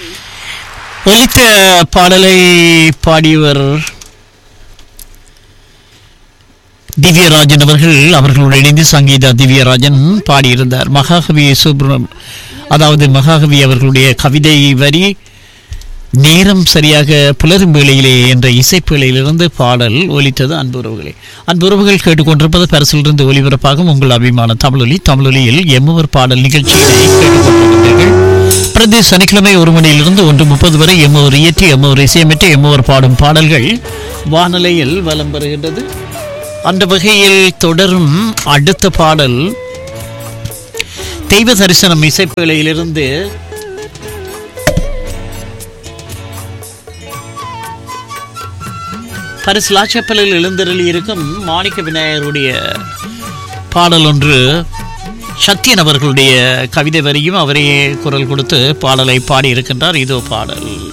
ஒலித்த பாடலை பாடியவர் திவ்யராஜன் அவர்கள் அவர்களுடன் இணைந்து சங்கீதா திவ்யராஜன் பாடியிருந்தார் மகாகவி சுப்ரம் அதாவது மகாகவி அவர்களுடைய கவிதை வரி நேரம் சரியாக புலரும் வேளையிலே என்ற இசைப்பேழையிலிருந்து பாடல் ஒலித்தது அன்புறவுகளே அன்புறவுகள் கேட்டுக்கொண்டிருப்பது பரிசிலிருந்து ஒலிபரப்பாகும் உங்கள் அபிமான தமிழொலி தமிழொலியில் எம்முவர் பாடல் நிகழ்ச்சியினை கேட்டுக்கொண்டிருக்கிறீர்கள் பிரதி சனிக்கிழமை ஒரு மணியிலிருந்து ஒன்று முப்பது வரை எம்மவர் இயற்றி எம்மவர் இசையமைத்து எம்மவர் பாடும் பாடல்கள் வானலையில் வலம் பெறுகின்றது அந்த வகையில் தொடரும் அடுத்த பாடல் தெய்வ தரிசனம் இசைப்பேழையிலிருந்து பரிசு லாச்சப்பலில் எழுந்தருளி இருக்கும் மாணிக்க விநாயகருடைய பாடல் ஒன்று சத்யன் அவர்களுடைய கவிதை வரியும் அவரே குரல் கொடுத்து பாடலை பாடியிருக்கின்றார் இதோ பாடல்